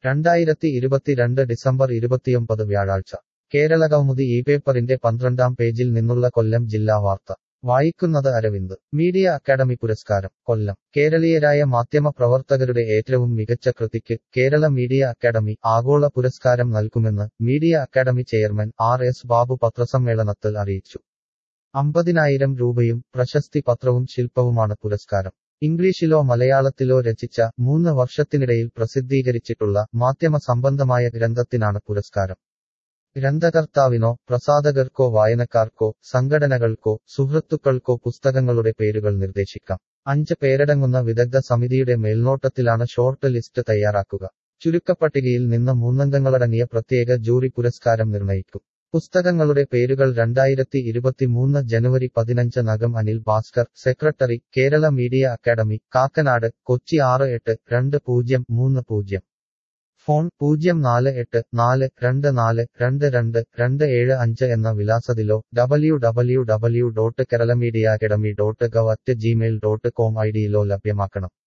രണ്ടായിരത്തി ഇരുപത്തിരണ്ട് ഡിസംബർ ഇരുപത്തിയൊമ്പത് വ്യാഴാഴ്ച കേരളകൗമുദി ഈ പേപ്പറിന്റെ പന്ത്രണ്ടാം പേജിൽ നിന്നുള്ള കൊല്ലം ജില്ലാ വാർത്ത വായിക്കുന്നത് അരവിന്ദ് മീഡിയ അക്കാദമി പുരസ്കാരം കൊല്ലം കേരളീയരായ മാധ്യമ പ്രവർത്തകരുടെ ഏറ്റവും മികച്ച കൃതിക്ക് കേരള മീഡിയ അക്കാദമി ആഗോള പുരസ്കാരം നൽകുമെന്ന് media academy chairman R S Babu പത്രസമ്മേളനത്തിൽ അറിയിച്ചു അമ്പതിനായിരം രൂപയും പ്രശസ്തി പത്രവും ശില്പവുമാണ് പുരസ്കാരം ഇംഗ്ലീഷിലോ മലയാളത്തിലോ രചിച്ച മൂന്ന് വർഷത്തിനിടയിൽ പ്രസിദ്ധീകരിച്ചിട്ടുള്ള മാധ്യമ സംബന്ധമായ ഗ്രന്ഥത്തിനാണ് പുരസ്കാരം ഗ്രന്ഥകർത്താവിനോ പ്രസാധകർക്കോ വായനക്കാർക്കോ സംഘടനകൾക്കോ സുഹൃത്തുക്കൾക്കോ പുസ്തകങ്ങളുടെ പേരുകൾ നിർദ്ദേശിക്കാം അഞ്ച് പേരടങ്ങുന്ന വിദഗ്ധ സമിതിയുടെ മേൽനോട്ടത്തിലാണ് ഷോർട്ട് ലിസ്റ്റ് തയ്യാറാക്കുക ചുരുക്കപ്പട്ടികയിൽ നിന്ന് മൂന്നംഗങ്ങളടങ്ങിയ പ്രത്യേക ജൂറി പുരസ്കാരം നിർണയിക്കും പുസ്തകങ്ങളുടെ പേരുകൾ രണ്ടായിരത്തി ഇരുപത്തിമൂന്ന് ജനുവരി പതിനഞ്ചിനകം Anil Bhaskar secretary Kerala media academy Kakkanad Kochi ആറ് എട്ട് രണ്ട് പൂജ്യം മൂന്ന് പൂജ്യം ഫോൺ പൂജ്യം നാല് എട്ട് നാല് രണ്ട് നാല് രണ്ട് രണ്ട് രണ്ട് ഏഴ് അഞ്ച് എന്ന വിലാസത്തിലോ W W W dot Kerala media academy dot gov at Gmail dot com I ഡിയിലോ ലഭ്യമാക്കണം